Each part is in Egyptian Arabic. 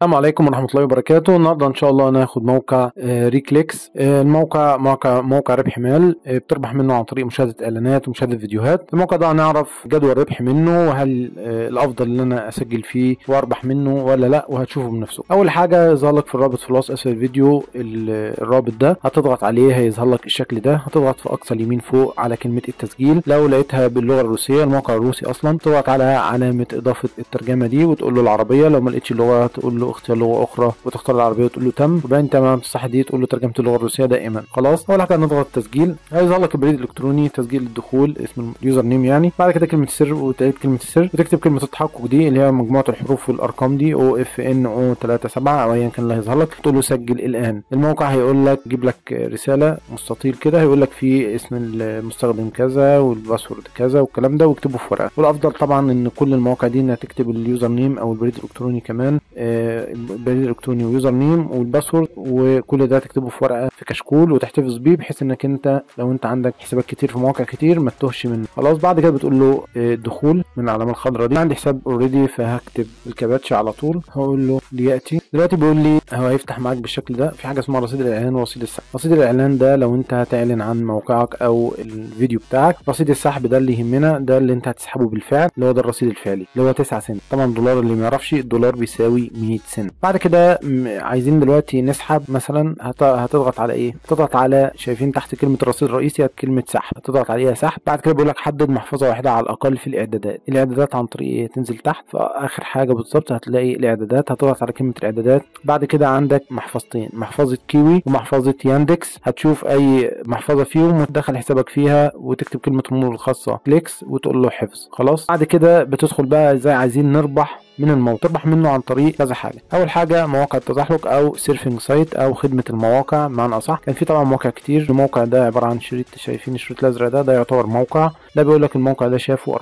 السلام عليكم ورحمة الله وبركاته النهاردة إن شاء الله هناخد موقع آه، ريكليكس آه، الموقع موقع موقع ربح مال آه، بتربح منه عن طريق مشاهدة إعلانات ومشاهدة فيديوهات الموقع ده هنعرف جدول الربح منه وهل آه، الأفضل إن أنا أسجل فيه وأربح منه ولا لأ وهتشوفه بنفسه أول حاجة يظهر لك في الرابط في الوصف أسفل الفيديو ال- الرابط ده هتضغط عليه هيظهر لك الشكل ده هتضغط في أقصى اليمين فوق على كلمة التسجيل لو لقيتها باللغة الروسية الموقع الروسي أصلا تضغط على علامة إضافة الترجمة دي وتقول له العربية لو ما لقيتش اللغة تقول له اختيار لغة أخرى وتختار العربية وتقول له تم وبعدين انت ما صح دي تقول له ترجمة اللغة الروسية دائما خلاص أول حاجة نضغط تسجيل هيظهر لك البريد الإلكتروني تسجيل الدخول اسم اليوزر نيم يعني بعد كده كلمة السر وتعيد كلمة السر وتكتب كلمة التحقق دي اللي هي مجموعة الحروف والأرقام دي او اف ان او 37 أو أيا كان اللي هيظهر لك تقول له سجل الآن الموقع هيقول لك يجيب لك رسالة مستطيل كده هيقول لك فيه اسم المستخدم كذا والباسورد كذا والكلام ده واكتبه في ورقة والأفضل طبعا إن كل المواقع دي إنها تكتب اليوزر نيم أو البريد الإلكتروني كمان آه، البريد الإلكتروني ويوزر نيم والباسورد وكل ده تكتبه في ورقة في كشكول وتحتفظ بيه بحيث إنك أنت لو أنت عندك حسابات كتير في مواقع كتير ما تتوهش منه خلاص بعد كده بتقول له آه، الدخول من العلامة الخضراء دي عندي حساب اوريدي فهكتب الكباتش على طول هقول له ليأتي دلوقتي بيقول لي هو هيفتح معاك بالشكل ده في حاجة اسمها رصيد الإعلان ورصيد السحب رصيد الإعلان ده لو أنت هتعلن عن موقعك أو الفيديو بتاعك رصيد السحب ده اللي يهمنا ده اللي أنت هتسحبه بالفعل اللي هو ده الرصيد الفعلي اللي هو 9 سنت طبعا دولار اللي ما يعرفش الدولار بيساوي 100 سنت بعد كده م- عايزين دلوقتي نسحب مثلا هت- هتضغط على ايه هتضغط على شايفين تحت كلمه الرصيد الرئيسي كلمه سحب هتضغط عليها سحب بعد كده بيقول لك حدد محفظه واحده على الاقل في الاعدادات الاعدادات عن طريق ايه تنزل تحت في اخر حاجه بالظبط هتلاقي الاعدادات هتضغط على كلمه الاعدادات بعد كده عندك محفظتين محفظه كيوي ومحفظه ياندكس هتشوف اي محفظه فيهم وتدخل حسابك فيها وتكتب كلمه المرور الخاصه كليكس وتقول له حفظ خلاص بعد كده بتدخل بقى ازاي عايزين نربح من الموقع تربح منه عن طريق كذا حاجه اول حاجه مواقع التزحلق او سيرفنج سايت او خدمه المواقع بمعنى اصح كان في طبعا مواقع كتير الموقع ده عباره عن شريط شايفين الشريط الازرق ده ده يعتبر موقع ده بيقول لك الموقع ده شافه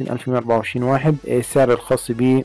54124 واحد السعر الخاص بيه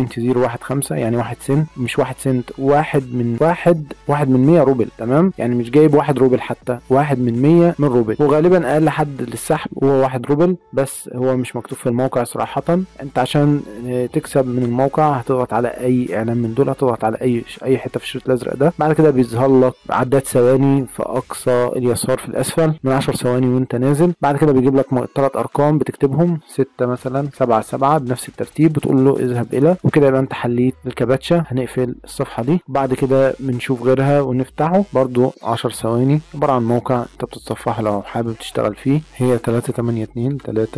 0.015 يعني 1 سنت مش 1 سنت واحد من واحد واحد من 100 روبل تمام يعني مش جايب واحد روبل حتى واحد من 100 من روبل وغالبا اقل حد للسحب هو واحد روبل بس هو مش مكتوب في الموقع صراحه انت عشان آه، تكسب من الموقع هتضغط على اي اعلان من دول هتضغط على اي اي حته في الشريط الازرق ده بعد كده بيظهر لك عداد ثواني في اقصى اليسار في الاسفل من 10 ثواني وانت نازل بعد كده بيجيب لك ثلاث ارقام بتكتبهم 6 مثلا 7 7 بنفس الترتيب بتقول له اذهب الى وكده يبقى انت حليت الكباتشه هنقفل الصفحه دي بعد كده بنشوف غيرها ونفتحه برضو 10 ثواني عباره عن موقع انت بتتصفح لو حابب تشتغل فيه هي 382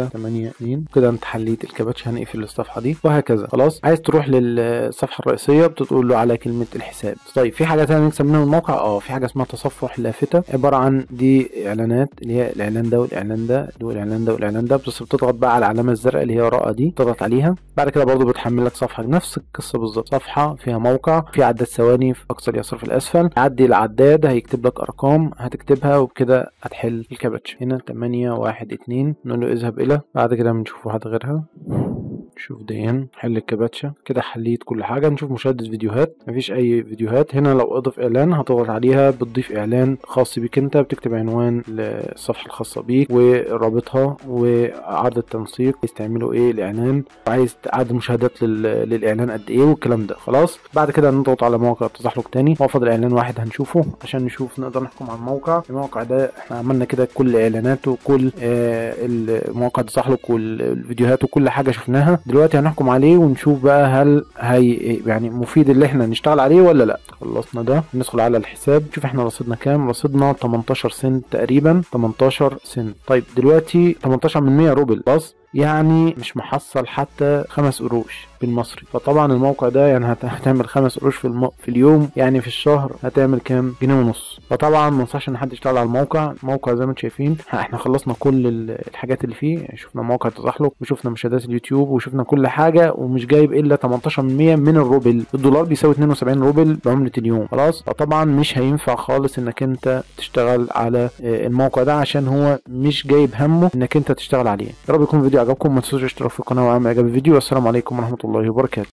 382 كده انت حليت الكباتشه هنقفل الصفحه دي وهكذا خلاص عايز تروح للصفحه الرئيسيه بتقول له على كلمه الحساب طيب في حاجه ثانيه نكسب منها من الموقع اه في حاجه اسمها تصفح لافته عباره عن دي اعلانات اللي هي الاعلان ده والاعلان ده والاعلان ده والاعلان ده بس بتضغط بقى على العلامه الزرقاء اللي هي وراء دي تضغط عليها بعد كده برضو بتحمل لك صفحه نفس القصه بالظبط صفحه فيها موقع في عداد ثواني في اقصى اليسار في الاسفل عدي العداد هيكتب لك ارقام هتكتبها وبكده هتحل الكباتش هنا 8 1 2 نقول له اذهب الى بعد كده بنشوف واحده غيرها شوف دين حل الكباتشة كده حليت كل حاجة نشوف مشاهدة فيديوهات مفيش أي فيديوهات هنا لو أضف إعلان هتضغط عليها بتضيف إعلان خاص بيك أنت بتكتب عنوان للصفحة الخاصة بيك ورابطها وعرض التنسيق عايز تعملوا إيه الإعلان وعايز عدد مشاهدات لل... للإعلان قد إيه والكلام ده خلاص بعد كده نضغط على موقع التزحلق تاني هو فاضل إعلان واحد هنشوفه عشان نشوف نقدر نحكم على الموقع الموقع ده إحنا عملنا كده كل إعلاناته وكل آه المواقع التزحلق والفيديوهات وكل حاجة شفناها دلوقتي هنحكم عليه ونشوف بقى هل هي يعني مفيد اللي احنا نشتغل عليه ولا لا خلصنا ده ندخل على الحساب نشوف احنا رصيدنا كام رصيدنا 18 سنت تقريبا 18 سنت طيب دلوقتي 18 من 100 روبل بس يعني مش محصل حتى خمس قروش بالمصري فطبعا الموقع ده يعني هت- هتعمل خمس قروش في, الم... في اليوم يعني في الشهر هتعمل كام جنيه ونص فطبعا ما انصحش ان حد يشتغل على الموقع الموقع زي ما انتم شايفين ها، احنا خلصنا كل ال- الحاجات اللي فيه يعني شفنا موقع التزحلق وشفنا مشاهدات اليوتيوب وشفنا كل حاجه ومش جايب الا 18% من الروبل الدولار بيساوي 72 روبل بعمله اليوم خلاص فطبعا مش هينفع خالص انك انت تشتغل على آه، الموقع ده عشان هو مش جايب همه انك انت تشتغل عليه يا رب يكون الفيديو عجبكم ما تنسوش الاشتراك في القناه وعمل اعجاب الفيديو والسلام عليكم ورحمه الله وبركاته